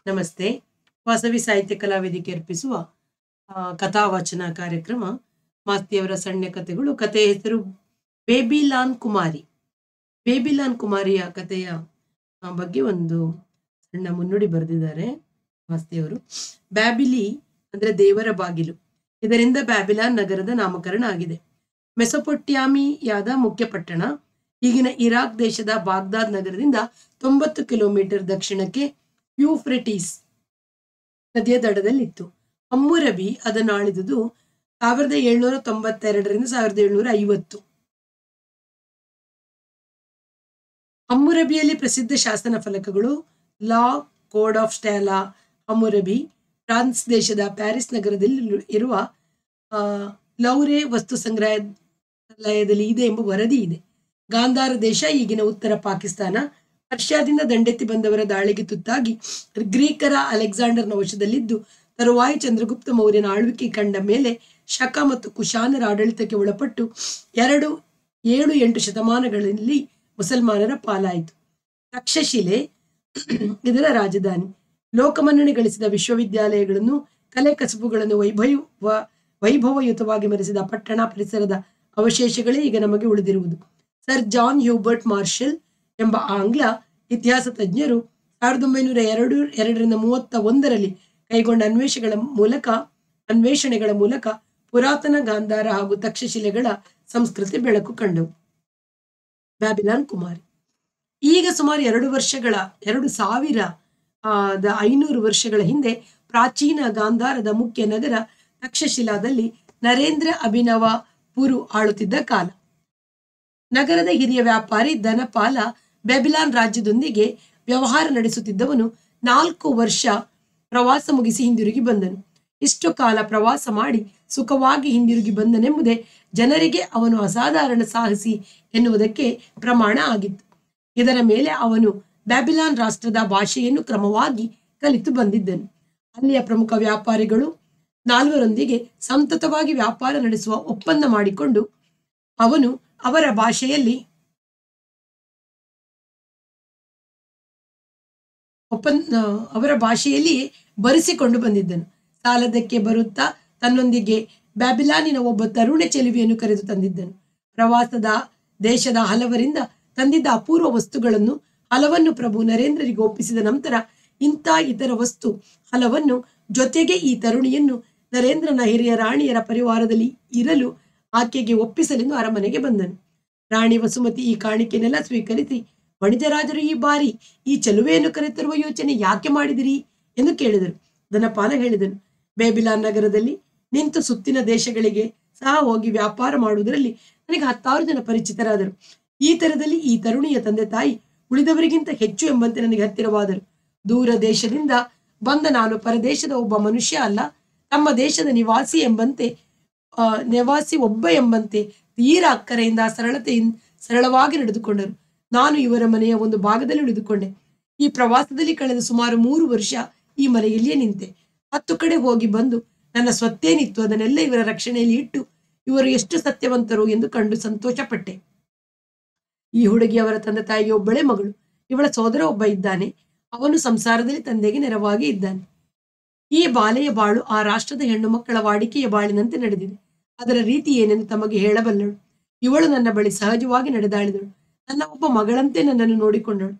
ನಮಸ್ತೆ ವಾಸವಿ ಸಾಹಿತ್ಯ ಕಲಾವೇದಿಕೆ ಅರ್ಪಿಸುವ ಆ, ಕಥಾವಾಚನ ಕಾರ್ಯಕ್ರಮ ಮಾಸ್ತಿಯವರ ಸಣ್ಣ ಕಥೆಗಳು ಕಥೆಯ ಹೆಸರು ಬೇಬಿಲಾನ್ ಕುಮಾರಿ ಬೇಬಿಲಾನ್ ಕುಮಾರಿಯ ಕಥೆಯ ಆ, ಬಗ್ಗೆ ಒಂದು ಸಣ್ಣ ಮುನ್ನುಡಿ ಬರೆದಿದ್ದಾರೆ ಮಾಸ್ತಿಯವರು ಬ್ಯಾಬಿಲಿ ಅಂದ್ರೆ ದೇವರ ಬಾಗಿಲು ಇದರಿಂದ ಬ್ಯಾಬಿಲಾನ್ ನಗರದ ನಾಮಕರಣ ಆಗಿದೆ ಮೆಸೊಪೊಟ್ಯಾಮಿಯಾದ ಮುಖ್ಯ ಪಟ್ಟಣ ಈಗಿನ ಇರಾಕ್ ದೇಶದ ಬಾಗ್ದಾದ್ ನಗರದಿಂದ ತೊಂಬತ್ತು ಕಿಲೋಮೀಟರ್ ದಕ್ಷಿಣಕ್ಕೆ ಯೂಫ್ರೆಟೀಸ್ ನದಿಯ ದಡದಲ್ಲಿತ್ತು ಹಮ್ಮುರಬಿ ಅದನ್ನು ಆಳಿದುದು ಸಾವಿರದ ಏಳ್ನೂರ ತೊಂಬತ್ತೆರಡರಿಂದ ಸಾವಿರದ ಏಳ್ನೂರ ಐವತ್ತು ಹಮ್ಮುರಬಿಯಲ್ಲಿ ಪ್ರಸಿದ್ಧ ಶಾಸನ ಫಲಕಗಳು law code of stela Hammurabi France ದೇಶದ ಪ್ಯಾರಿಸ್ ನಗರದಲ್ಲಿ ಇರುವ ಆ, ಲೌರೆ ವಸ್ತು ಸಂಗ್ರಹಾಲಯದಲ್ಲಿ ಇದೆ ಎಂಬ ವರದಿ ಇದೆ ಗಾಂಧಾರ ದೇಶ ಈಗಿನ ಉತ್ತರ ಪಾಕಿಸ್ತಾನ ಪರ್ಷಿಯಾದಿಂದ ದಂಡೆತ್ತಿ ಬಂದವರ ದಾಳಿಗೆ ತುತ್ತಾಗಿ ಗ್ರೀಕರ ಅಲೆಕ್ಸಾಂಡರ್ನ ವಶದಲ್ಲಿದ್ದು ತರುವಾಯ ಚಂದ್ರಗುಪ್ತ ಮೌರ್ಯನ ಆಳ್ವಿಕೆ ಕಂಡ ಮೇಲೆ ಶಕ ಮತ್ತು ಕುಶಾನರ ಆಡಳಿತಕ್ಕೆ ಒಳಪಟ್ಟು ಎರಡು ಏಳು ಎಂಟು ಶತಮಾನಗಳಲ್ಲಿ ಮುಸಲ್ಮಾನರ ಪಾಲಾಯಿತು ತಕ್ಷಶಿಲೆ ಇದರ ರಾಜಧಾನಿ ಲೋಕಮನ್ನಣೆ ಗಳಿಸಿದ ವಿಶ್ವವಿದ್ಯಾಲಯಗಳನ್ನು ಕಲೆ ಕಸುಬುಗಳನ್ನು ವೈಭವ ವೈಭವಯುತವಾಗಿ ಮೆರೆಸಿದ ಪಟ್ಟಣ ಪರಿಸರದ ಅವಶೇಷಗಳೇ ಈಗ ನಮಗೆ ಉಳಿದಿರುವುದು ಸರ್ ಜಾನ್ ಹ್ಯೂಬರ್ಟ್ ಮಾರ್ಷಲ್ ಎಂಬ ಆಂಗ್ಲ ಇತಿಹಾಸ ತಜ್ಞರು ಸಾವಿರದ ಒಂಬೈನೂರ ಎರಡು ಎರಡರಿಂದ ಮೂವತ್ತ ಒಂದರಲ್ಲಿ ಕೈಗೊಂಡ ಅನ್ವೇಷಗಳ ಮೂಲಕ ಅನ್ವೇಷಣೆಗಳ ಮೂಲಕ ಪುರಾತನ ಗಾಂಧಾರ ಹಾಗೂ ತಕ್ಷಶಿಲೆಗಳ ಸಂಸ್ಕೃತಿ ಬೆಳಕು ಕಂಡವು ಬ್ಯಾಬಿಲಾನ್ ಕುಮಾರಿ ಈಗ ಸುಮಾರು ಎರಡು ವರ್ಷಗಳ ಎರಡು ಸಾವಿರ ಆ, ದ ಐನೂರು ವರ್ಷಗಳ ಹಿಂದೆ ಪ್ರಾಚೀನ ಗಾಂಧಾರದ ಮುಖ್ಯ ನಗರ ತಕ್ಷಶಿಲಾದಲ್ಲಿ ನರೇಂದ್ರ ಅಭಿನವ ಪುರು ಆಳುತ್ತಿದ್ದ ಕಾಲ ನಗರದ ಹಿರಿಯ ವ್ಯಾಪಾರಿ ಧನಪಾಲ ಬೆಬಿಲಾನ್ ರಾಜ್ಯದೊಂದಿಗೆ ವ್ಯವಹಾರ ನಡೆಸುತ್ತಿದ್ದವನು ನಾಲ್ಕು ವರ್ಷ ಪ್ರವಾಸ ಮುಗಿಸಿ ಹಿಂದಿರುಗಿ ಬಂದನು ಇಷ್ಟು ಕಾಲ ಪ್ರವಾಸ ಮಾಡಿ ಸುಖವಾಗಿ ಹಿಂದಿರುಗಿ ಬಂದನೆಂಬುದೇ ಜನರಿಗೆ ಅವನು ಅಸಾಧಾರಣ ಸಾಹಸಿ ಎನ್ನುವುದಕ್ಕೆ ಪ್ರಮಾಣ ಆಗಿತ್ತು ಇದರ ಮೇಲೆ ಅವನು ಬ್ಯಾಬಿಲಾನ್ ರಾಷ್ಟ್ರದ ಭಾಷೆಯನ್ನು ಕ್ರಮವಾಗಿ ಕಲಿತು ಬಂದಿದ್ದನು ಅಲ್ಲಿಯ ಪ್ರಮುಖ ವ್ಯಾಪಾರಿಗಳು ನಾಲ್ವರೊಂದಿಗೆ ಸಂತತವಾಗಿ ವ್ಯಾಪಾರ ನಡೆಸುವ ಒಪ್ಪಂದ ಮಾಡಿಕೊಂಡು ಅವನು ಅವರ ಭಾಷೆಯಲ್ಲಿ ಒಪ್ಪಂದ ಅವರ ಭಾಷೆಯಲ್ಲಿಯೇ ಬರೆಸಿಕೊಂಡು ಬಂದಿದ್ದನು ಸಾಲದಕ್ಕೆ ಬರುತ್ತಾ ತನ್ನೊಂದಿಗೆ ಬ್ಯಾಬಿಲಾನಿನ ಒಬ್ಬ ತರುಣ ಚೆಲುವಿಯನ್ನು ಕರೆದು ತಂದಿದ್ದನು ಪ್ರವಾಸದ ದೇಶದ ಹಲವರಿಂದ ತಂದಿದ್ದ ಅಪೂರ್ವ ವಸ್ತುಗಳನ್ನು ಹಲವನ್ನು ಪ್ರಭು ನರೇಂದ್ರರಿಗೆ ಒಪ್ಪಿಸಿದ ನಂತರ ಇಂಥ ಇತರ ವಸ್ತು ಹಲವನ್ನು ಜೊತೆಗೆ ಈ ತರುಣಿಯನ್ನು ನರೇಂದ್ರನ ಹಿರಿಯ ರಾಣಿಯರ ಪರಿವಾರದಲ್ಲಿ ಇರಲು ಆಕೆಗೆ ಒಪ್ಪಿಸಲೆಂದು ಅರಮನೆಗೆ ಬಂದನು ರಾಣಿ ವಸುಮತಿ ಈ ಕಾಣಿಕೆನೆಲ್ಲ ಸ್ವೀಕರಿಸಿ ವಣಿಜರಾಜರು ಈ ಬಾರಿ ಈ ಚೆಲುವೆಯನ್ನು ಕರೆತರುವ ಯೋಚನೆ ಯಾಕೆ ಮಾಡಿದಿರಿ ಎಂದು ಕೇಳಿದರು ಧನಪಾಲ ಹೇಳಿದನು ಬೇಬಿಲಾನ್ ನಗರದಲ್ಲಿ ನಿಂತು ಸುತ್ತಿನ ದೇಶಗಳಿಗೆ ಸಹ ಹೋಗಿ ವ್ಯಾಪಾರ ಮಾಡುವುದರಲ್ಲಿ ನನಗೆ ಹತ್ತಾರು ಜನ ಪರಿಚಿತರಾದರು ಈ ತರದಲ್ಲಿ ಈ ತರುಣಿಯ ತಂದೆ ತಾಯಿ ಉಳಿದವರಿಗಿಂತ ಹೆಚ್ಚು ಎಂಬಂತೆ ನನಗೆ ಹತ್ತಿರವಾದರು ದೂರ ದೇಶದಿಂದ ಬಂದ ನಾನು ಪರದೇಶದ ಒಬ್ಬ ಮನುಷ್ಯ ಅಲ್ಲ ತಮ್ಮ ದೇಶದ ನಿವಾಸಿ ಎಂಬಂತೆ ಆ, ನಿವಾಸಿ ಒಬ್ಬ ಎಂಬಂತೆ ತೀರಾ ಅಕ್ಕರೆಯಿಂದ ಸರಳತೆಯಿಂದ ಸರಳವಾಗಿ ನಡೆದುಕೊಂಡರು ನಾನು ಇವರ ಮನೆಯ ಒಂದು ಭಾಗದಲ್ಲಿ ಉಳಿದುಕೊಂಡೆ ಈ ಪ್ರವಾಸದಲ್ಲಿ ಕಳೆದ ಸುಮಾರು ಮೂರು ವರ್ಷ ಈ ಮನೆಯಲ್ಲಿಯೇ ನಿಂತೆ ಹತ್ತು ಕಡೆ ಹೋಗಿ ಬಂದು ನನ್ನ ಸ್ವತ್ತೇನಿತ್ತು ಅದನ್ನೆಲ್ಲ ಇವರ ರಕ್ಷಣೆಯಲ್ಲಿ ಇಟ್ಟು ಇವರು ಎಷ್ಟು ಸತ್ಯವಂತರು ಎಂದು ಕಂಡು ಸಂತೋಷಪಟ್ಟೆ ಈ ಹುಡುಗಿ ಅವರ ತಂದೆ ತಾಯಿಗೆ ಒಬ್ಬಳೇ ಮಗಳು ಇವಳ ಸೋದರ ಒಬ್ಬ ಇದ್ದಾನೆ ಅವನು ಸಂಸಾರದಲ್ಲಿ ತಂದೆಗೆ ನೆರವಾಗಿ ಇದ್ದಾನೆ ಈ ಬಾಲೆಯ ಬಾಳು ಆ ರಾಷ್ಟ್ರದ ಹೆಣ್ಣು ಮಕ್ಕಳ ವಾಡಿಕೆಯ ಬಾಳಿನಂತೆ ನಡೆದಿದೆ ಅದರ ರೀತಿ ಏನೆಂದು ತಮಗೆ ಹೇಳಬಲ್ಲಳು ಇವಳು ನನ್ನ ಬಳಿ ಸಹಜವಾಗಿ ನಡೆದಾಳಿದಳು ನನ್ನ ಒಬ್ಬ ಮಗಳಂತೆ ನನ್ನನ್ನು ನೋಡಿಕೊಂಡಳು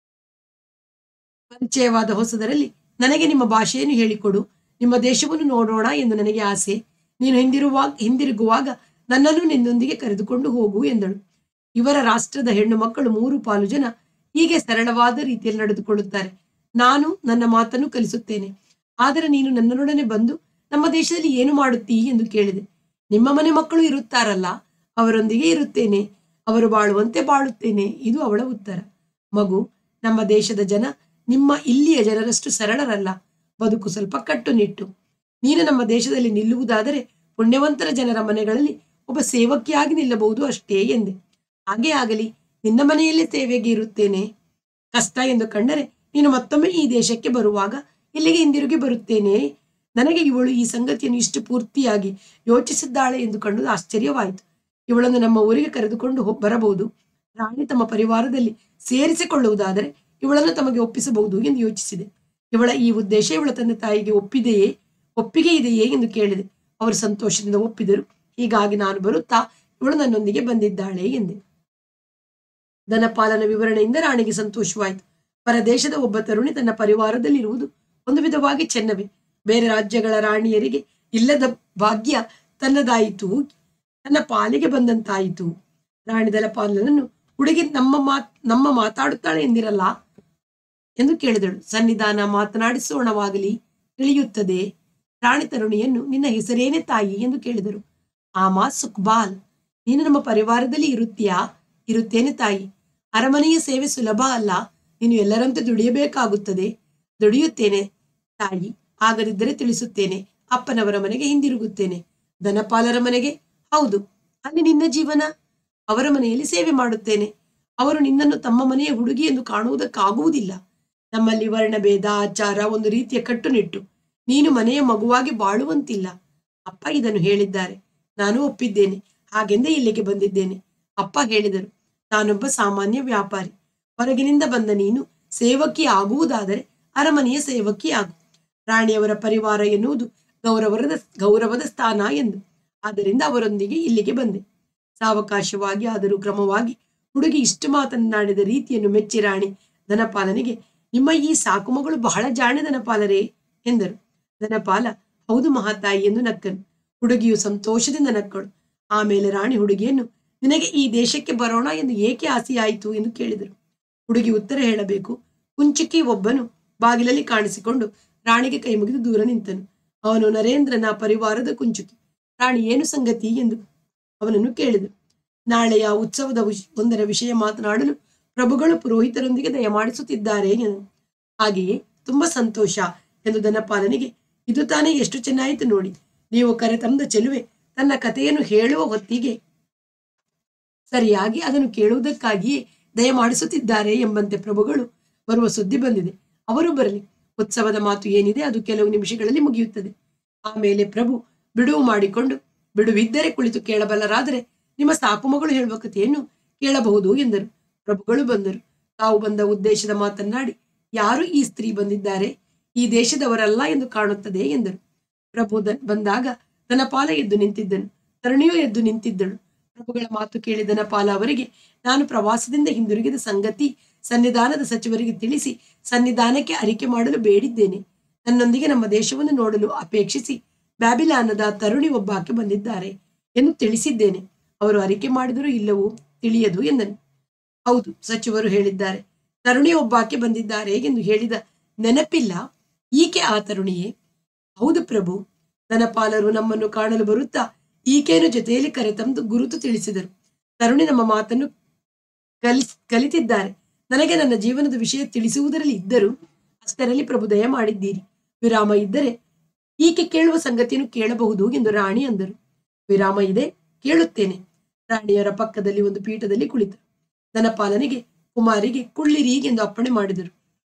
ಪರಿಚಯವಾದ ಹೊಸದರಲ್ಲಿ ನನಗೆ ನಿಮ್ಮ ಭಾಷೆಯನ್ನು ಹೇಳಿಕೊಡು ನಿಮ್ಮ ದೇಶವನ್ನು ನೋಡೋಣ ಎಂದು ನನಗೆ ಆಸೆ ನೀನು ಹಿಂದಿರುವಾಗ ಹಿಂದಿರುಗುವಾಗ ನನ್ನನ್ನು ನಿನ್ನೊಂದಿಗೆ ಕರೆದುಕೊಂಡು ಹೋಗು ಎಂದಳು ಇವರ ರಾಷ್ಟ್ರದ ಹೆಣ್ಣು ಮಕ್ಕಳು ಮೂರು ಪಾಲು ಜನ ಹೀಗೆ ಸರಳವಾದ ರೀತಿಯಲ್ಲಿ ನಡೆದುಕೊಳ್ಳುತ್ತಾರೆ ನಾನು ನನ್ನ ಮಾತನ್ನು ಕಲಿಸುತ್ತೇನೆ ಆದರೆ ನೀನು ನನ್ನೊಡನೆ ಬಂದು ನಮ್ಮ ದೇಶದಲ್ಲಿ ಏನು ಮಾಡುತ್ತೀ ಎಂದು ಕೇಳಿದೆ ನಿಮ್ಮ ಮನೆ ಮಕ್ಕಳು ಇರುತ್ತಾರಲ್ಲ ಅವರೊಂದಿಗೆ ಇರುತ್ತೇನೆ ಅವರು ಬಾಳುವಂತೆ ಬಾಳುತ್ತೇನೆ ಇದು ಅವಳ ಉತ್ತರ ಮಗು ನಮ್ಮ ದೇಶದ ಜನ ನಿಮ್ಮ ಇಲ್ಲಿಯ ಜನರಷ್ಟು ಸರಳರಲ್ಲ ಬದುಕು ಸ್ವಲ್ಪ ಕಟ್ಟುನಿಟ್ಟು ನೀನು ನಮ್ಮ ದೇಶದಲ್ಲಿ ನಿಲ್ಲುವುದಾದರೆ ಪುಣ್ಯವಂತರ ಜನರ ಮನೆಗಳಲ್ಲಿ ಒಬ್ಬ ಸೇವಕಿಯಾಗಿ ನಿಲ್ಲಬಹುದು ಅಷ್ಟೇ ಎಂದೆ ಹಾಗೆ ಆಗಲಿ ನಿನ್ನ ಮನೆಯಲ್ಲೇ ಸೇವೆಗೆ ಇರುತ್ತೇನೆ ಕಷ್ಟ ಎಂದು ಕಂಡರೆ ನೀನು ಮತ್ತೊಮ್ಮೆ ಈ ದೇಶಕ್ಕೆ ಬರುವಾಗ ಇಲ್ಲಿಗೆ ಹಿಂದಿರುಗಿ ಬರುತ್ತೇನೆ ನನಗೆ ಇವಳು ಈ ಸಂಗತಿಯನ್ನು ಇಷ್ಟು ಪೂರ್ತಿಯಾಗಿ ಯೋಚಿಸಿದ್ದಾಳೆ ಎಂದು ಕಂಡು ಆಶ್ಚರ್ಯವಾಯಿತು ಇವಳನ್ನು ನಮ್ಮ ಊರಿಗೆ ಕರೆದುಕೊಂಡು ಹೋ- ಬರಬಹುದು ರಾಣಿ ತಮ್ಮ ಪರಿವಾರದಲ್ಲಿ ಸೇರಿಸಿಕೊಳ್ಳುವುದಾದರೆ ಇವಳನ್ನು ತಮಗೆ ಒಪ್ಪಿಸಬಹುದು ಎಂದು ಯೋಚಿಸಿದೆ ಇವಳ ಈ ಉದ್ದೇಶ ಇವಳ ತಂದೆ ತಾಯಿಗೆ ಒಪ್ಪಿದೆಯೇ ಒಪ್ಪಿಗೆ ಇದೆಯೇ ಎಂದು ಕೇಳಿದೆ ಅವರು ಸಂತೋಷದಿಂದ ಒಪ್ಪಿದರು ಹೀಗಾಗಿ ನಾನು ಬರುತ್ತಾ ಇವಳು ನನ್ನೊಂದಿಗೆ ಬಂದಿದ್ದಾಳೆ ಎಂದೆ ಧನಪಾಲನ ವಿವರಣೆಯಿಂದ ರಾಣಿಗೆ ಸಂತೋಷವಾಯಿತು ಪರದೇಶದ ಒಬ್ಬ ತರುಣಿ ತನ್ನ ಪರಿವಾರದಲ್ಲಿರುವುದು ಒಂದು ವಿಧವಾಗಿ ಚೆನ್ನವೇ ಬೇರೆ ರಾಜ್ಯಗಳ ರಾಣಿಯರಿಗೆ ಇಲ್ಲದ ಭಾಗ್ಯ ತನ್ನದಾಯಿತು ತನ್ನ ಪಾಲಿಗೆ ಬಂದಂತಾಯಿತು ರಾಣಿ ದಲಪಾಲನನ್ನು ಹುಡುಗಿ ನಮ್ಮ ಮಾತ್ ನಮ್ಮ ಮಾತಾಡುತ್ತಾಳೆ ಎಂದಿರಲ್ಲ ಎಂದು ಕೇಳಿದಳು ಸನ್ನಿಧಾನ ಮಾತನಾಡಿಸೋಣವಾಗಲಿ ತಿಳಿಯುತ್ತದೆ ರಾಣಿ ತರುಣಿಯನ್ನು ನಿನ್ನ ಹೆಸರೇನೆ ತಾಯಿ ಎಂದು ಕೇಳಿದರು ಆಮಾ ಸುಕ್ಬಾಲ್ ನೀನು ನಮ್ಮ ಪರಿವಾರದಲ್ಲಿ ಇರುತ್ತೀಯಾ ಇರುತ್ತೇನೆ ತಾಯಿ ಅರಮನೆಯ ಸೇವೆ ಸುಲಭ ಅಲ್ಲ ನೀನು ಎಲ್ಲರಂತೆ ದುಡಿಯಬೇಕಾಗುತ್ತದೆ ದುಡಿಯುತ್ತೇನೆ ತಾಯಿ ಆಗದಿದ್ದರೆ ತಿಳಿಸುತ್ತೇನೆ ಅಪ್ಪನವರ ಮನೆಗೆ ಹಿಂದಿರುಗುತ್ತೇನೆ ದನಪಾಲರ ಮನೆಗೆ ಹೌದು ಅಲ್ಲಿ ನಿನ್ನ ಜೀವನ ಅವರ ಮನೆಯಲ್ಲಿ ಸೇವೆ ಮಾಡುತ್ತೇನೆ ಅವರು ನಿನ್ನನ್ನು ತಮ್ಮ ಮನೆಯ ಹುಡುಗಿ ಎಂದು ಕಾಣುವುದಕ್ಕಾಗುವುದಿಲ್ಲ ನಮ್ಮಲ್ಲಿ ವರ್ಣಭೇದ ಆಚಾರ ಒಂದು ರೀತಿಯ ಕಟ್ಟುನಿಟ್ಟು ನೀನು ಮನೆಯ ಮಗುವಾಗಿ ಬಾಳುವಂತಿಲ್ಲ ಅಪ್ಪ ಇದನ್ನು ಹೇಳಿದ್ದಾರೆ ನಾನು ಒಪ್ಪಿದ್ದೇನೆ ಹಾಗೆಂದೇ ಇಲ್ಲಿಗೆ ಬಂದಿದ್ದೇನೆ ಅಪ್ಪ ಹೇಳಿದರು ನಾನೊಬ್ಬ ಸಾಮಾನ್ಯ ವ್ಯಾಪಾರಿ ಹೊರಗಿನಿಂದ ಬಂದ ನೀನು ಸೇವಕಿ ಆಗುವುದಾದರೆ ಅರಮನೆಯ ಸೇವಕಿ ಆಗು ರಾಣಿಯವರ ಪರಿವಾರ ಎನ್ನುವುದು ಗೌರವದ ಗೌರವದ ಸ್ಥಾನ ಎಂದು ಆದ್ದರಿಂದ ಅವರೊಂದಿಗೆ ಇಲ್ಲಿಗೆ ಬಂದೆ ಸಾವಕಾಶವಾಗಿ ಆದರೂ ಕ್ರಮವಾಗಿ ಹುಡುಗಿ ಇಷ್ಟು ಮಾತನಾಡಿದ ರೀತಿಯನ್ನು ಮೆಚ್ಚಿ ರಾಣಿ ಧನಪಾಲನಿಗೆ ನಿಮ್ಮ ಈ ಸಾಕು ಮಗಳು ಬಹಳ ಜಾಣೆ ಧನಪಾಲರೇ ಎಂದರು ಧನಪಾಲ ಹೌದು ಮಹಾತಾಯಿ ಎಂದು ನಕ್ಕನು ಹುಡುಗಿಯು ಸಂತೋಷದಿಂದ ನಕ್ಕಳು ಆಮೇಲೆ ರಾಣಿ ಹುಡುಗಿಯನ್ನು ನಿನಗೆ ಈ ದೇಶಕ್ಕೆ ಬರೋಣ ಎಂದು ಏಕೆ ಆಸೆಯಾಯಿತು ಎಂದು ಕೇಳಿದರು ಹುಡುಗಿ ಉತ್ತರ ಹೇಳಬೇಕು ಕುಂಚುಕಿ ಒಬ್ಬನು ಬಾಗಿಲಲ್ಲಿ ಕಾಣಿಸಿಕೊಂಡು ರಾಣಿಗೆ ಕೈ ಮುಗಿದು ದೂರ ನಿಂತನು ಅವನು ನರೇಂದ್ರನ ಪರಿವಾರದ ಕುಂಚುಕಿ ರಾಣಿ ಏನು ಸಂಗತಿ ಎಂದು ಅವನನ್ನು ಕೇಳಿದರು ನಾಳೆಯ ಉತ್ಸವದ ವಿಷ- ಒಂದರ ವಿಷಯ ಮಾತನಾಡಲು ಪ್ರಭುಗಳು ಪುರೋಹಿತರೊಂದಿಗೆ ದಯಮಾಡಿಸುತ್ತಿದ್ದಾರೆ ಎಂದನು ಹಾಗೆಯೇ ತುಂಬಾ ಸಂತೋಷ ಎಂದು ಧನಪಾಲನಿಗೆ ಇದು ತಾನೇ ಎಷ್ಟು ಚೆನ್ನಾಯಿತು ನೋಡಿ ನೀವು ಕರೆತಂದ ಚೆಲುವೆ ತನ್ನ ಕಥೆಯನ್ನು ಹೇಳುವ ಹೊತ್ತಿಗೆ ಸರಿಯಾಗಿ ಅದನ್ನು ಕೇಳುವುದಕ್ಕಾಗಿಯೇ ದಯಮಾಡಿಸುತ್ತಿದ್ದಾರೆ ಎಂಬಂತೆ ಪ್ರಭುಗಳು ಬರುವ ಸುದ್ದಿ ಬಂದಿದೆ ಅವರು ಬರಲಿ ಉತ್ಸವದ ಮಾತು ಏನಿದೆ ಅದು ಕೆಲವು ನಿಮಿಷಗಳಲ್ಲಿ ಮುಗಿಯುತ್ತದೆ ಆಮೇಲೆ ಪ್ರಭು ಬಿಡುವು ಮಾಡಿಕೊಂಡು ಬಿಡುವಿದ್ದರೆ ಕುಳಿತು ಕೇಳಬಲ್ಲರಾದರೆ ನಿಮ್ಮ ಸಾಕು ಮಗಳು ಹೇಳುವ ಕಥೆಯನ್ನು ಕೇಳಬಹುದು ಎಂದರು ಪ್ರಭುಗಳು ಬಂದರು ತಾವು ಬಂದ ಉದ್ದೇಶದ ಮಾತನ್ನಾಡಿ ಯಾರು ಈ ಸ್ತ್ರೀ ಬಂದಿದ್ದಾರೆ ಈ ದೇಶದವರಲ್ಲ ಎಂದು ಕಾಣುತ್ತದೆ ಎಂದರು ಪ್ರಭು ದ- ಬಂದಾಗ ಧನಪಾಲ ಎದ್ದು ನಿಂತಿದ್ದನು ತರುಣಿಯೂ ಎದ್ದು ನಿಂತಿದ್ದಳು ಪ್ರಭುಗಳ ಮಾತು ಕೇಳಿ ಧನಪಾಲ ಅವರಿಗೆ ನಾನು ಪ್ರವಾಸದಿಂದ ಹಿಂದಿರುಗಿದ ಸಂಗತಿ ಸನ್ನಿಧಾನದ ಸಚಿವರಿಗೆ ತಿಳಿಸಿ ಸನ್ನಿಧಾನಕ್ಕೆ ಅರಿಕೆ ಮಾಡಲು ಬೇಡಿದ್ದೇನೆ ನನ್ನೊಂದಿಗೆ ನಮ್ಮ ದೇಶವನ್ನು ನೋಡಲು ಅಪೇಕ್ಷಿಸಿ ಬ್ಯಾಬಿಲಾನದ ತರುಣಿ ಒಬ್ಬಾಕೆ ಬಂದಿದ್ದಾರೆ ಎಂದು ತಿಳಿಸಿದ್ದೇನೆ ಅವರು ಅರಿಕೆ ಮಾಡಿದರೂ ಇಲ್ಲವೋ ತಿಳಿಯದು ಎಂದನು ಹೌದು ಸಚಿವರು ಹೇಳಿದ್ದಾರೆ ತರುಣಿ ಒಬ್ಬಾಕೆ ಬಂದಿದ್ದಾರೆ ಎಂದು ಹೇಳಿದ ನೆನಪಿಲ್ಲ ಈಕೆ ಆ ತರುಣಿಯೇ ಹೌದು ಪ್ರಭು ಧನಪಾಲರು ನಮ್ಮನ್ನು ಕಾಣಲು ಬರುತ್ತಾ ಈಕೆಯನ್ನು ಜೊತೆಯಲ್ಲಿ ಕರೆತಂದು ಗುರುತು ತಿಳಿಸಿದರು ತರುಣಿ ನಮ್ಮ ಮಾತನ್ನು ಕಲಿ ಕಲಿತಿದ್ದಾರೆ ನನಗೆ ನನ್ನ ಜೀವನದ ವಿಷಯ ತಿಳಿಸುವುದರಲ್ಲಿ ಇದ್ದರೂ ಅಷ್ಟರಲ್ಲಿ ಪ್ರಭು ದಯ ಮಾಡಿದ್ದೀರಿ ವಿರಾಮ ಇದ್ದರೆ ಈಕೆ ಕೇಳುವ ಸಂಗತಿಯನ್ನು ಕೇಳಬಹುದು ಎಂದು ರಾಣಿ ಅಂದರು ವಿರಾಮ ಇದೆ ಕೇಳುತ್ತೇನೆ ರಾಣಿಯರ ಪಕ್ಕದಲ್ಲಿ ಒಂದು ಪೀಠದಲ್ಲಿ ಕುಳಿತರು ಧನಪಾಲನಿಗೆ ಕುಮಾರಿಗೆ ಕುಳ್ಳಿರಿ ಎಂದು ಅಪ್ಪಣೆ ಮಾಡಿದರು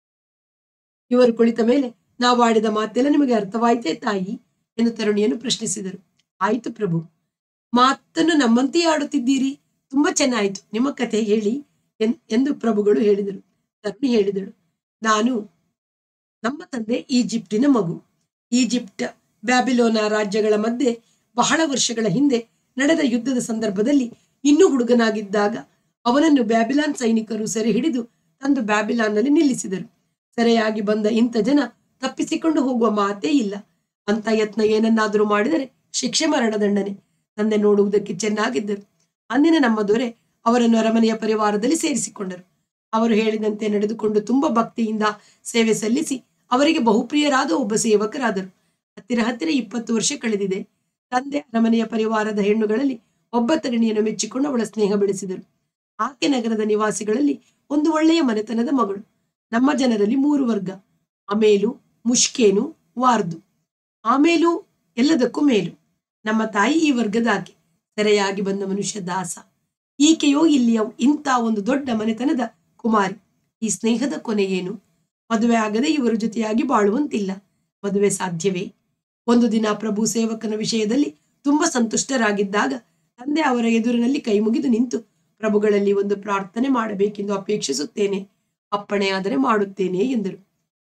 ಇವರು ಕುಳಿತ ಮೇಲೆ ನಾವು ಆಡಿದ ಮಾತೆಲ್ಲ ನಿಮಗೆ ಅರ್ಥವಾಯಿತೇ ತಾಯಿ ಎಂದು ತರುಣಿಯನ್ನು ಪ್ರಶ್ನಿಸಿದರು ಆಯಿತು ಪ್ರಭು ಮಾತನ್ನು ನಮ್ಮಂತೆಯೇ ಆಡುತ್ತಿದ್ದೀರಿ ತುಂಬಾ ಚೆನ್ನಾಯಿತು ನಿಮ್ಮ ಕಥೆ ಹೇಳಿ ಎನ್- ಎಂದು ಪ್ರಭುಗಳು ಹೇಳಿದರು ತರುಣಿ ಹೇಳಿದಳು ನಾನು ನಮ್ಮ ತಂದೆ ಈಜಿಪ್ಟಿನ ಮಗು ಈಜಿಪ್ಟ್ ಬ್ಯಾಬಿಲೋನ ರಾಜ್ಯಗಳ ಮಧ್ಯೆ ಬಹಳ ವರ್ಷಗಳ ಹಿಂದೆ ನಡೆದ ಯುದ್ಧದ ಸಂದರ್ಭದಲ್ಲಿ ಇನ್ನೂ ಹುಡುಗನಾಗಿದ್ದಾಗ ಅವನನ್ನು ಬ್ಯಾಬಿಲಾನ್ ಸೈನಿಕರು ಸೆರೆ ಹಿಡಿದು ತಂದು ಬ್ಯಾಬಿಲಾನ್ನಲ್ಲಿ ನಿಲ್ಲಿಸಿದರು ಸೆರೆಯಾಗಿ ಬಂದ ಇಂಥ ಜನ ತಪ್ಪಿಸಿಕೊಂಡು ಹೋಗುವ ಮಾತೇ ಇಲ್ಲ ಅಂತ ಯತ್ನ ಏನನ್ನಾದರೂ ಮಾಡಿದರೆ ಶಿಕ್ಷೆ ಮರಣದಂಡನೆ ತಂದೆ ನೋಡುವುದಕ್ಕೆ ಚೆನ್ನಾಗಿದ್ದರು ಅಂದಿನ ನಮ್ಮ ದೊರೆ ಅವರನ್ನು ಅರಮನೆಯ ಪರಿವಾರದಲ್ಲಿ ಸೇರಿಸಿಕೊಂಡರು ಅವರು ಹೇಳಿದಂತೆ ನಡೆದುಕೊಂಡು ತುಂಬಾ ಭಕ್ತಿಯಿಂದ ಸೇವೆ ಸಲ್ಲಿಸಿ ಅವರಿಗೆ ಬಹುಪ್ರಿಯರಾದ ಒಬ್ಬ ಸೇವಕರಾದರು ಹತ್ತಿರ ಹತ್ತಿರ ಇಪ್ಪತ್ತು ವರ್ಷ ಕಳೆದಿದೆ ತಂದೆ ಅರಮನೆಯ ಪರಿವಾರದ ಹೆಣ್ಣುಗಳಲ್ಲಿ ಒಬ್ಬ ತರುಣಿಯನ್ನು ಮೆಚ್ಚಿಕೊಂಡು ಅವಳ ಸ್ನೇಹ ಬೆಳೆಸಿದರು ಆಕೆ ನಗರದ ನಿವಾಸಿಗಳಲ್ಲಿ ಒಂದು ಒಳ್ಳೆಯ ಮನೆತನದ ಮಗಳು ನಮ್ಮ ಜನರಲ್ಲಿ ಮೂರು ವರ್ಗ ಅಮೇಲು ಮುಷ್ಕೇನು ವಾರ್ದು ಆಮೇಲೂ ಎಲ್ಲದಕ್ಕೂ ಮೇಲು ನಮ್ಮ ತಾಯಿ ಈ ವರ್ಗದ ಆಕೆ ಸೆರೆಯಾಗಿ ಬಂದ ಮನುಷ್ಯ ದಾಸ ಈಕೆಯೋ ಇಲ್ಲಿಯ ಇಂಥ ಒಂದು ದೊಡ್ಡ ಮನೆತನದ ಕುಮಾರಿ ಈ ಸ್ನೇಹದ ಕೊನೆ ಏನು ಮದುವೆ ಆಗದೆ ಇವರ ಜೊತೆಯಾಗಿ ಬಾಳುವಂತಿಲ್ಲ ಮದುವೆ ಸಾಧ್ಯವೇ ಒಂದು ದಿನ ಪ್ರಭು ಸೇವಕನ ವಿಷಯದಲ್ಲಿ ತುಂಬಾ ಸಂತುಷ್ಟರಾಗಿದ್ದಾಗ ತಂದೆ ಅವರ ಎದುರಿನಲ್ಲಿ ಕೈ ಮುಗಿದು ನಿಂತು ಪ್ರಭುಗಳಲ್ಲಿ ಒಂದು ಪ್ರಾರ್ಥನೆ ಮಾಡಬೇಕೆಂದು ಅಪೇಕ್ಷಿಸುತ್ತೇನೆ ಅಪ್ಪಣೆ ಆದರೆ ಮಾಡುತ್ತೇನೆ ಎಂದರು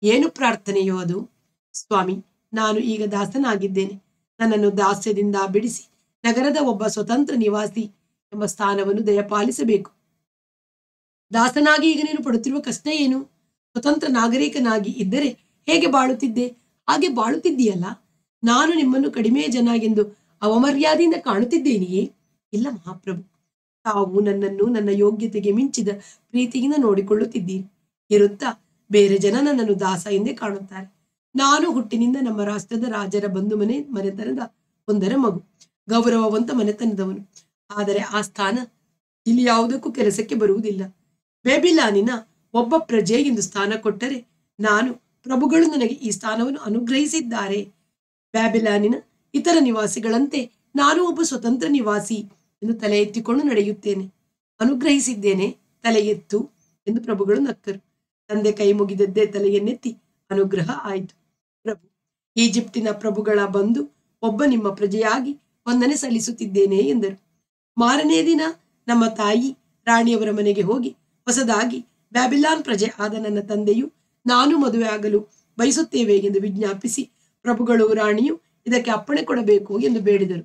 ಏನು ಪ್ರಾರ್ಥನೆಯೋ ಅದು ಸ್ವಾಮಿ ನಾನು ಈಗ ದಾಸನಾಗಿದ್ದೇನೆ ನನ್ನನ್ನು ದಾಸ್ಯದಿಂದ ಬಿಡಿಸಿ ನಗರದ ಒಬ್ಬ ಸ್ವತಂತ್ರ ನಿವಾಸಿ ಎಂಬ ಸ್ಥಾನವನ್ನು ದಯಪಾಲಿಸಬೇಕು ದಾಸನಾಗಿ ಈಗ ನೀನು ಪಡುತ್ತಿರುವ ಕಷ್ಟ ಏನು ಸ್ವತಂತ್ರ ನಾಗರಿಕನಾಗಿ ಇದ್ದರೆ ಹೇಗೆ ಬಾಳುತ್ತಿದ್ದೆ ಹಾಗೆ ಬಾಳುತ್ತಿದ್ದೀಯಲ್ಲ ನಾನು ನಿಮ್ಮನ್ನು ಕಡಿಮೆ ಜನಾಗೆಂದು ಅವಮರ್ಯಾದೆಯಿಂದ ಕಾಣುತ್ತಿದ್ದೇನೆಯೇ ಇಲ್ಲ ಮಹಾಪ್ರಭು ತಾವು ನನ್ನನ್ನು ನನ್ನ ಯೋಗ್ಯತೆಗೆ ಮಿಂಚಿದ ಪ್ರೀತಿಯಿಂದ ನೋಡಿಕೊಳ್ಳುತ್ತಿದ್ದೀರಿ ಇರುತ್ತಾ ಬೇರೆ ಜನ ನನ್ನನ್ನು ದಾಸ ಎಂದೇ ಕಾಣುತ್ತಾರೆ ನಾನು ಹುಟ್ಟಿನಿಂದ ನಮ್ಮ ರಾಷ್ಟ್ರದ ರಾಜರ ಬಂಧು ಮನೆ ಮನೆತನದ ಒಂದರ ಮಗು ಗೌರವವಂತ ಮನೆತನದವನು ಆದರೆ ಆ ಸ್ಥಾನ ಇಲ್ಲಿ ಯಾವುದಕ್ಕೂ ಕೆಲಸಕ್ಕೆ ಬರುವುದಿಲ್ಲ ಬೇಬಿಲಾನಿನ ಒಬ್ಬ ಪ್ರಜೆ ಎಂದು ಸ್ಥಾನ ಕೊಟ್ಟರೆ ನಾನು ಪ್ರಭುಗಳು ನನಗೆ ಈ ಸ್ಥಾನವನ್ನು ಅನುಗ್ರಹಿಸಿದ್ದಾರೆ ಬ್ಯಾಬಿಲಾನಿನ ಇತರ ನಿವಾಸಿಗಳಂತೆ ನಾನು ಒಬ್ಬ ಸ್ವತಂತ್ರ ನಿವಾಸಿ ಎಂದು ತಲೆ ಎತ್ತಿಕೊಂಡು ನಡೆಯುತ್ತೇನೆ ಅನುಗ್ರಹಿಸಿದ್ದೇನೆ ತಲೆ ಎತ್ತು ಎಂದು ಪ್ರಭುಗಳು ನಕ್ಕರು ತಂದೆ ಕೈ ಮುಗಿದದ್ದೇ ತಲೆಯನ್ನೆತ್ತಿ ಅನುಗ್ರಹ ಆಯಿತು ಪ್ರಭು ಈಜಿಪ್ಟಿನ ಪ್ರಭುಗಳ ಬಂದು ಒಬ್ಬ ನಿಮ್ಮ ಪ್ರಜೆಯಾಗಿ ವಂದನೆ ಸಲ್ಲಿಸುತ್ತಿದ್ದೇನೆ ಎಂದರು ಮಾರನೇ ದಿನ ನಮ್ಮ ತಾಯಿ ರಾಣಿಯವರ ಮನೆಗೆ ಹೋಗಿ ಹೊಸದಾಗಿ ಬ್ಯಾಬಿಲಾನ್ ಪ್ರಜೆ ಆದ ನನ್ನ ತಂದೆಯು ನಾನು ಮದುವೆ ಆಗಲು ಬಯಸುತ್ತೇವೆ ಎಂದು ವಿಜ್ಞಾಪಿಸಿ ಪ್ರಭುಗಳು ರಾಣಿಯು ಇದಕ್ಕೆ ಅಪ್ಪಣೆ ಕೊಡಬೇಕು ಎಂದು ಬೇಡಿದರು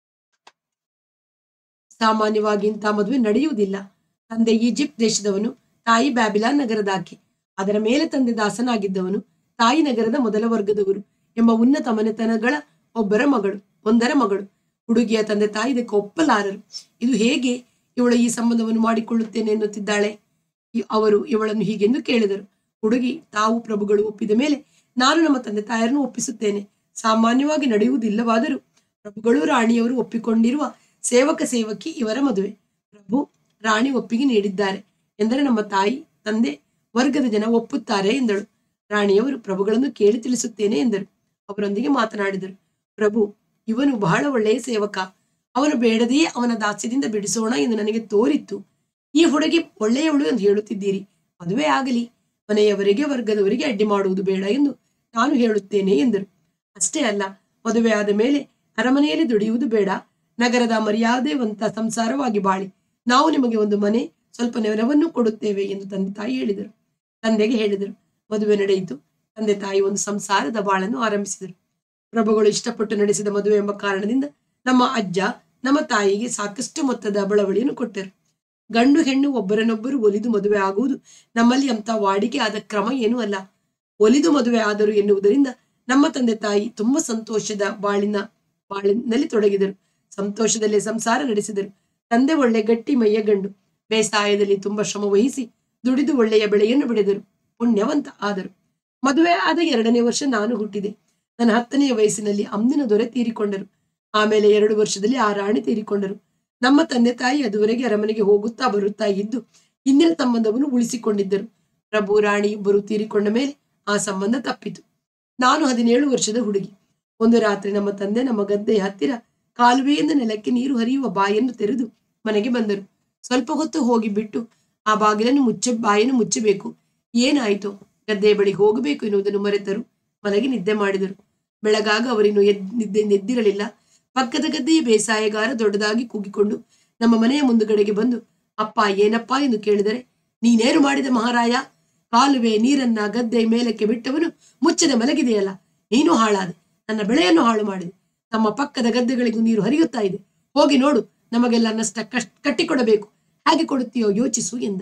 ಸಾಮಾನ್ಯವಾಗಿ ಇಂಥ ಮದುವೆ ನಡೆಯುವುದಿಲ್ಲ ತಂದೆ ಈಜಿಪ್ಟ್ ದೇಶದವನು ತಾಯಿ ಬ್ಯಾಬಿಲಾನ್ ನಗರದಾಕೆ ಅದರ ಮೇಲೆ ತಂದೆ ದಾಸನಾಗಿದ್ದವನು ತಾಯಿ ನಗರದ ಮೊದಲ ವರ್ಗದವರು ಎಂಬ ಉನ್ನತ ಮನೆತನಗಳ ಒಬ್ಬರ ಮಗಳು ಒಂದರ ಮಗಳು ಹುಡುಗಿಯ ತಂದೆ ತಾಯಿ ಇದಕ್ಕೆ ಒಪ್ಪಲಾರರು ಇದು ಹೇಗೆ ಇವಳು ಈ ಸಂಬಂಧವನ್ನು ಮಾಡಿಕೊಳ್ಳುತ್ತೇನೆ ಎನ್ನುತ್ತಿದ್ದಾಳೆ ಈ- ಅವರು ಇವಳನ್ನು ಹೀಗೆಂದು ಕೇಳಿದರು ಹುಡುಗಿ ತಾವು ಪ್ರಭುಗಳು ಒಪ್ಪಿದ ಮೇಲೆ ನಾನು ನಮ್ಮ ತಂದೆ ತಾಯರನ್ನು ಒಪ್ಪಿಸುತ್ತೇನೆ ಸಾಮಾನ್ಯವಾಗಿ ನಡೆಯುವುದಿಲ್ಲವಾದರೂ ಪ್ರಭುಗಳು ರಾಣಿಯವರು ಒಪ್ಪಿಕೊಂಡಿರುವ ಸೇವಕ ಸೇವಕಿ ಇವರ ಮದುವೆ ಪ್ರಭು ರಾಣಿ ಒಪ್ಪಿಗೆ ನೀಡಿದ್ದಾರೆ ಎಂದರೆ ನಮ್ಮ ತಾಯಿ ತಂದೆ ವರ್ಗದ ಜನ ಒಪ್ಪುತ್ತಾರೆ ಎಂದಳು ರಾಣಿಯವರು ಪ್ರಭುಗಳನ್ನು ಕೇಳಿ ತಿಳಿಸುತ್ತೇನೆ ಎಂದರು ಅವರೊಂದಿಗೆ ಮಾತನಾಡಿದರು ಪ್ರಭು ಇವನು ಬಹಳ ಒಳ್ಳೆಯ ಸೇವಕ ಅವನು ಬೇಡದೆಯೇ ಅವನ ದಾಸ್ಯದಿಂದ ಬಿಡಿಸೋಣ ಎಂದು ನನಗೆ ತೋರಿತ್ತು ಈ ಹುಡುಗಿ ಒಳ್ಳೆಯವಳು ಎಂದು ಹೇಳುತ್ತಿದ್ದೀರಿ ಮದುವೆ ಆಗಲಿ ಮನೆಯವರಿಗೆ ವರ್ಗದವರಿಗೆ ಅಡ್ಡಿ ಮಾಡುವುದು ಬೇಡ ಎಂದು ನಾನು ಹೇಳುತ್ತೇನೆ ಎಂದರು ಅಷ್ಟೇ ಅಲ್ಲ ಮದುವೆ ಆದ ಮೇಲೆ ಅರಮನೆಯಲ್ಲಿ ದುಡಿಯುವುದು ಬೇಡ ನಗರದ ಮರ್ಯಾದೆವಂತ ಸಂಸಾರವಾಗಿ ಬಾಳಿ ನಾವು ನಿಮಗೆ ಒಂದು ಮನೆ ಸ್ವಲ್ಪ ನೆರವನ್ನು ಕೊಡುತ್ತೇವೆ ಎಂದು ತಂದೆ ತಾಯಿ ಹೇಳಿದರು ತಂದೆಗೆ ಹೇಳಿದರು ಮದುವೆ ನಡೆಯಿತು ತಂದೆ ತಾಯಿ ಒಂದು ಸಂಸಾರದ ಬಾಳನ್ನು ಆರಂಭಿಸಿದರು ಪ್ರಭುಗಳು ಇಷ್ಟಪಟ್ಟು ನಡೆಸಿದ ಮದುವೆ ಎಂಬ ಕಾರಣದಿಂದ ನಮ್ಮ ಅಜ್ಜ ನಮ್ಮ ತಾಯಿಗೆ ಸಾಕಷ್ಟು ಮೊತ್ತದ ಬಳವಳಿಯನ್ನು ಕೊಟ್ಟರು ಗಂಡು ಹೆಣ್ಣು ಒಬ್ಬರನ್ನೊಬ್ಬರು ಒಲಿದು ಮದುವೆ ಆಗುವುದು ನಮ್ಮಲ್ಲಿ ಅಂತ ವಾಡಿಕೆ ಆದ ಕ್ರಮ ಏನೂ ಅಲ್ಲ ಒಲಿದು ಮದುವೆ ಆದರು ಎನ್ನುವುದರಿಂದ ನಮ್ಮ ತಂದೆ ತಾಯಿ ತುಂಬಾ ಸಂತೋಷದ ಬಾಳಿನ ಬಾಳಿನಲ್ಲಿ ತೊಡಗಿದರು ಸಂತೋಷದಲ್ಲಿ ಸಂಸಾರ ನಡೆಸಿದರು ತಂದೆ ಒಳ್ಳೆ ಗಟ್ಟಿ ಮೈಯ ಗಂಡು ಬೇಸಾಯದಲ್ಲಿ ತುಂಬಾ ಶ್ರಮ ವಹಿಸಿ ದುಡಿದು ಒಳ್ಳೆಯ ಬೆಳೆಯನ್ನು ಬೆಳೆದರು ಪುಣ್ಯವಂತ ಆದರು ಮದುವೆ ಆದ ಎರಡನೇ ವರ್ಷ ನಾನು ಹುಟ್ಟಿದೆ ನನ್ನ ಹತ್ತನೆಯ ವಯಸ್ಸಿನಲ್ಲಿ ಅಮ್ಮಿನ ದೊರೆ ತೀರಿಕೊಂಡರು ಆಮೇಲೆ ಎರಡು ವರ್ಷದಲ್ಲಿ ಆ ರಾಣಿ ತೀರಿಕೊಂಡರು ನಮ್ಮ ತಂದೆ ತಾಯಿ ಅದುವರೆಗೆ ಅರಮನೆಗೆ ಹೋಗುತ್ತಾ ಬರುತ್ತಾ ಇದ್ದು ಹಿಂದಿನ ಸಂಬಂಧವನ್ನು ಉಳಿಸಿಕೊಂಡಿದ್ದರು ಪ್ರಭು ರಾಣಿ ಇಬ್ಬರು ತೀರಿಕೊಂಡ ಮೇಲೆ ಆ ಸಂಬಂಧ ತಪ್ಪಿತು ನಾನು ಹದಿನೇಳು ವರ್ಷದ ಹುಡುಗಿ ಒಂದು ರಾತ್ರಿ ನಮ್ಮ ತಂದೆ ನಮ್ಮ ಗದ್ದೆಯ ಹತ್ತಿರ ಕಾಲುವೆಯಿಂದ ನೆಲಕ್ಕೆ ನೀರು ಹರಿಯುವ ಬಾಯನ್ನು ತೆರೆದು ಮನೆಗೆ ಬಂದರು ಸ್ವಲ್ಪ ಹೊತ್ತು ಹೋಗಿ ಬಿಟ್ಟು ಆ ಬಾಗಿಲನ್ನು ಮುಚ್ಚ ಬಾಯನ್ನು ಮುಚ್ಚಬೇಕು ಏನಾಯಿತು ಗದ್ದೆಯ ಬಳಿಗೆ ಹೋಗಬೇಕು ಎನ್ನುವುದನ್ನು ಮರೆತರು ಮಲಗಿ ನಿದ್ದೆ ಮಾಡಿದರು ಬೆಳಗಾಗ ಅವರಿನ್ನು ಎದ್ ನಿದ್ದೆ ನೆದ್ದಿರಲಿಲ್ಲ ಪಕ್ಕದ ಗದ್ದೆಯ ಬೇಸಾಯಗಾರ ದೊಡ್ಡದಾಗಿ ಕೂಗಿಕೊಂಡು ನಮ್ಮ ಮನೆಯ ಮುಂದುಗಡೆಗೆ ಬಂದು ಅಪ್ಪ ಏನಪ್ಪಾ ಎಂದು ಕೇಳಿದರೆ ನೀನೇನು ಮಾಡಿದ ಮಹಾರಾಯ ಕಾಲುವೆ ನೀರನ್ನ ಗದ್ದೆ ಮೇಲಕ್ಕೆ ಬಿಟ್ಟವನು ಮುಚ್ಚದೆ ಮಲಗಿದೆಯಲ್ಲ ನೀನು ಹಾಳಾದೆ ನನ್ನ ಬೆಳೆಯನ್ನು ಹಾಳು ಮಾಡಿದೆ ನಮ್ಮ ಪಕ್ಕದ ಗದ್ದೆಗಳಿಗೂ ನೀರು ಹರಿಯುತ್ತಾ ಇದೆ ಹೋಗಿ ನೋಡು ನಮಗೆಲ್ಲ ನಷ್ಟ ಕಷ್ಟ ಕಟ್ಟಿಕೊಡಬೇಕು ಹೇಗೆ ಕೊಡುತ್ತೀಯೋ ಯೋಚಿಸು ಎಂದ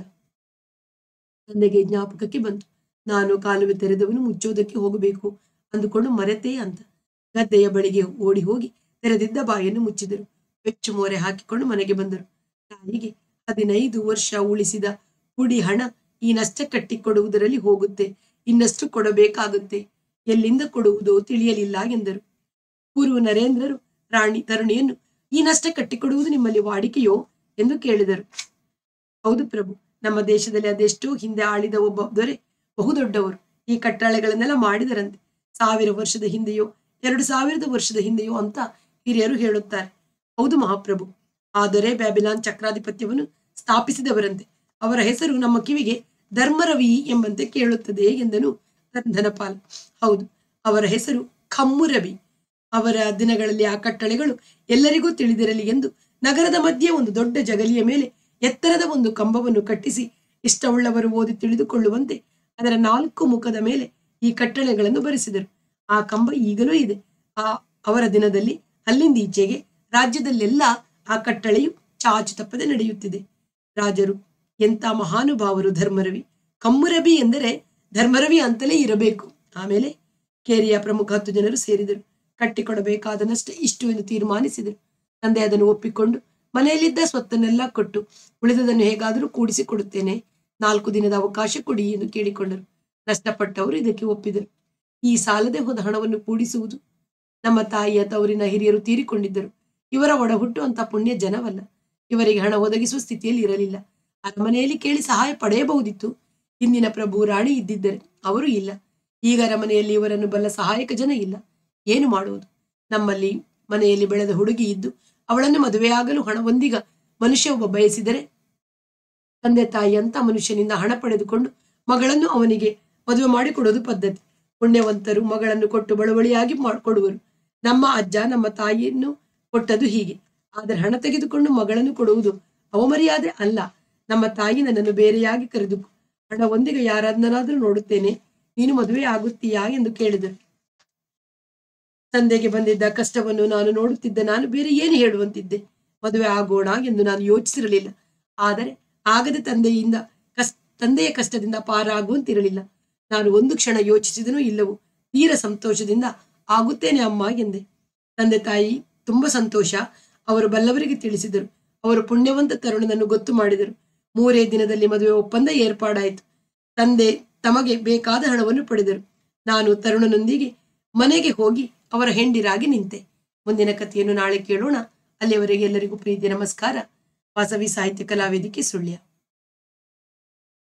ತಂದೆಗೆ ಜ್ಞಾಪಕಕ್ಕೆ ಬಂತು ನಾನು ಕಾಲುವೆ ತೆರೆದವನು ಮುಚ್ಚೋದಕ್ಕೆ ಹೋಗಬೇಕು ಅಂದುಕೊಂಡು ಮರೆತೇ ಅಂತ ಗದ್ದೆಯ ಬಳಿಗೆ ಓಡಿ ಹೋಗಿ ತೆರೆದಿದ್ದ ಬಾಯನ್ನು ಮುಚ್ಚಿದರು ಬೆಚ್ಚು ಮೋರೆ ಹಾಕಿಕೊಂಡು ಮನೆಗೆ ಬಂದರು ತಾಯಿಗೆ ಹದಿನೈದು ವರ್ಷ ಉಳಿಸಿದ ಪುಡಿ ಹಣ ಈ ನಷ್ಟ ಕಟ್ಟಿಕೊಡುವುದರಲ್ಲಿ ಹೋಗುತ್ತೆ ಇನ್ನಷ್ಟು ಕೊಡಬೇಕಾಗುತ್ತೆ ಎಲ್ಲಿಂದ ಕೊಡುವುದೋ ತಿಳಿಯಲಿಲ್ಲ ಎಂದರು ಗುರು ನರೇಂದ್ರರು ರಾಣಿ ತರುಣಿಯನ್ನು ಈ ನಷ್ಟ ಕಟ್ಟಿಕೊಡುವುದು ನಿಮ್ಮಲ್ಲಿ ವಾಡಿಕೆಯೋ ಎಂದು ಕೇಳಿದರು ಹೌದು ಪ್ರಭು ನಮ್ಮ ದೇಶದಲ್ಲಿ ಅದೆಷ್ಟೋ ಹಿಂದೆ ಆಳಿದ ಒಬ್ಬ ದೊರೆ ಬಹುದೊಡ್ಡವರು ಈ ಕಟ್ಟಳೆಗಳನ್ನೆಲ್ಲ ಮಾಡಿದರಂತೆ ಸಾವಿರ ವರ್ಷದ ಹಿಂದೆಯೋ ಎರಡು ಸಾವಿರದ ವರ್ಷದ ಹಿಂದೆಯೋ ಅಂತ ಹಿರಿಯರು ಹೇಳುತ್ತಾರೆ ಹೌದು ಮಹಾಪ್ರಭು ಆ ದೊರೆ ಬ್ಯಾಬಿಲಾನ್ ಚಕ್ರಾಧಿಪತ್ಯವನ್ನು ಸ್ಥಾಪಿಸಿದವರಂತೆ ಅವರ ಹೆಸರು ನಮ್ಮ ಕಿವಿಗೆ ಧರ್ಮರವಿ ಎಂಬಂತೆ ಕೇಳುತ್ತದೆ ಎಂದನು ಧನಪಾಲ್ ಹೌದು ಅವರ ಹೆಸರು ಖಮ್ಮುರವಿ ಅವರ ದಿನಗಳಲ್ಲಿ ಆ ಕಟ್ಟಳೆಗಳು ಎಲ್ಲರಿಗೂ ತಿಳಿದಿರಲಿ ಎಂದು ನಗರದ ಮಧ್ಯೆ ಒಂದು ದೊಡ್ಡ ಜಗಲಿಯ ಮೇಲೆ ಎತ್ತರದ ಒಂದು ಕಂಬವನ್ನು ಕಟ್ಟಿಸಿ ಇಷ್ಟವುಳ್ಳವರು ಓದಿ ತಿಳಿದುಕೊಳ್ಳುವಂತೆ ಅದರ ನಾಲ್ಕು ಮುಖದ ಮೇಲೆ ಈ ಕಟ್ಟಳೆಗಳನ್ನು ಬರೆಸಿದರು ಆ ಕಂಬ ಈಗಲೂ ಇದೆ ಆ ಅವರ ದಿನದಲ್ಲಿ ಅಲ್ಲಿಂದ ಈಚೆಗೆ ರಾಜ್ಯದಲ್ಲೆಲ್ಲ ಆ ಕಟ್ಟಳೆಯು ಚಾಚು ತಪ್ಪದೆ ನಡೆಯುತ್ತಿದೆ ರಾಜರು ಎಂತ ಮಹಾನುಭಾವರು ಧರ್ಮರವಿ ಕಮ್ಮುರಬಿ ಎಂದರೆ ಧರ್ಮರವಿ ಅಂತಲೇ ಇರಬೇಕು ಆಮೇಲೆ ಕೇರಿಯ ಪ್ರಮುಖ ಹತ್ತು ಜನರು ಸೇರಿದರು ಕಟ್ಟಿಕೊಡಬೇಕಾದನಷ್ಟೇ ಇಷ್ಟು ಎಂದು ತೀರ್ಮಾನಿಸಿದರು ತಂದೆ ಅದನ್ನು ಒಪ್ಪಿಕೊಂಡು ಮನೆಯಲ್ಲಿದ್ದ ಸ್ವತ್ತನ್ನೆಲ್ಲ ಕೊಟ್ಟು ಉಳಿದದನ್ನು ಹೇಗಾದರೂ ಕೂಡಿಸಿ ಕೊಡುತ್ತೇನೆ ನಾಲ್ಕು ದಿನದ ಅವಕಾಶ ಕೊಡಿ ಎಂದು ಕೇಳಿಕೊಂಡರು ನಷ್ಟಪಟ್ಟವರು ಇದಕ್ಕೆ ಒಪ್ಪಿದರು ಈ ಸಾಲದೆ ಹೋದ ಹಣವನ್ನು ಕೂಡಿಸುವುದು ನಮ್ಮ ತಾಯಿಯ ತವರಿನ ಹಿರಿಯರು ತೀರಿಕೊಂಡಿದ್ದರು ಇವರ ಒಡಹುಟ್ಟು ಅಂತ ಪುಣ್ಯ ಜನವಲ್ಲ ಇವರಿಗೆ ಹಣ ಒದಗಿಸುವ ಸ್ಥಿತಿಯಲ್ಲಿ ಇರಲಿಲ್ಲ ಅರಮನೆಯಲ್ಲಿ ಕೇಳಿ ಸಹಾಯ ಪಡೆಯಬಹುದಿತ್ತು ಇಂದಿನ ಪ್ರಭು ರಾಣಿ ಇದ್ದಿದ್ದರೆ ಅವರು ಇಲ್ಲ ಈಗ ಅರಮನೆಯಲ್ಲಿ ಇವರನ್ನು ಬಲ್ಲ ಸಹಾಯಕ ಜನ ಇಲ್ಲ ಏನು ಮಾಡುವುದು ನಮ್ಮಲ್ಲಿ ಮನೆಯಲ್ಲಿ ಬೆಳೆದ ಹುಡುಗಿ ಇದ್ದು ಅವಳನ್ನು ಮದುವೆಯಾಗಲು ಹಣವೊಂದಿಗ ಮನುಷ್ಯ ಒಬ್ಬ ಬಯಸಿದರೆ ತಂದೆ ತಾಯಿ ಅಂತ ಮನುಷ್ಯನಿಂದ ಹಣ ಪಡೆದುಕೊಂಡು ಮಗಳನ್ನು ಅವನಿಗೆ ಮದುವೆ ಮಾಡಿಕೊಡೋದು ಪದ್ಧತಿ ಪುಣ್ಯವಂತರು ಮಗಳನ್ನು ಕೊಟ್ಟು ಬಳುವಳಿಯಾಗಿ ಮಾಡಿಕೊಡುವರು ನಮ್ಮ ಅಜ್ಜ ನಮ್ಮ ತಾಯಿಯನ್ನು ಕೊಟ್ಟದು ಹೀಗೆ ಆದರೆ ಹಣ ತೆಗೆದುಕೊಂಡು ಮಗಳನ್ನು ಕೊಡುವುದು ಅವಮರ್ಯಾದೆ ಅಲ್ಲ ನಮ್ಮ ತಾಯಿ ನನ್ನನ್ನು ಬೇರೆಯಾಗಿ ಕರೆದು ಹಣ ಒಂದಿಗೆ ಯಾರನ್ನಾದ್ರೂ ನೋಡುತ್ತೇನೆ ನೀನು ಮದುವೆ ಆಗುತ್ತೀಯಾ ಎಂದು ಕೇಳಿದರು ತಂದೆಗೆ ಬಂದಿದ್ದ ಕಷ್ಟವನ್ನು ನಾನು ನೋಡುತ್ತಿದ್ದ ನಾನು ಬೇರೆ ಏನು ಹೇಳುವಂತಿದ್ದೆ ಮದುವೆ ಆಗೋಣ ಎಂದು ನಾನು ಯೋಚಿಸಿರಲಿಲ್ಲ ಆದರೆ ಆಗದ ತಂದೆಯಿಂದ ಕಸ್ ತಂದೆಯ ಕಷ್ಟದಿಂದ ಪಾರಾಗುವಂತಿರಲಿಲ್ಲ ನಾನು ಒಂದು ಕ್ಷಣ ಯೋಚಿಸಿದನೂ ಇಲ್ಲವೋ ತೀರ ಸಂತೋಷದಿಂದ ಆಗುತ್ತೇನೆ ಅಮ್ಮ ಎಂದೆ ತಂದೆ ತಾಯಿ ತುಂಬಾ ಸಂತೋಷ ಅವರು ಬಲ್ಲವರಿಗೆ ತಿಳಿಸಿದರು ಅವರು ಪುಣ್ಯವಂತ ತರುಣನನ್ನು ಗೊತ್ತು ಮಾಡಿದರು ಮೂರೇ ದಿನದಲ್ಲಿ ಮದುವೆ ಒಪ್ಪಂದ ಏರ್ಪಾಡಾಯಿತು ತಂದೆ ತಮಗೆ ಬೇಕಾದ ಹಣವನ್ನು ಪಡೆದರು ನಾನು ತರುಣನೊಂದಿಗೆ ಮನೆಗೆ ಹೋಗಿ ಅವರ ಹೆಂಡಿರಾಗಿ ನಿಂತೆ ಮುಂದಿನ ಕಥೆಯನ್ನು ನಾಳೆ ಕೇಳೋಣ ಅಲ್ಲಿಯವರೆಗೆ ಎಲ್ಲರಿಗೂ ಪ್ರೀತಿ ನಮಸ್ಕಾರ ವಾಸವಿ ಸಾಹಿತ್ಯ ಕಲಾವೇದಿಕೆ ಸುಳ್ಯ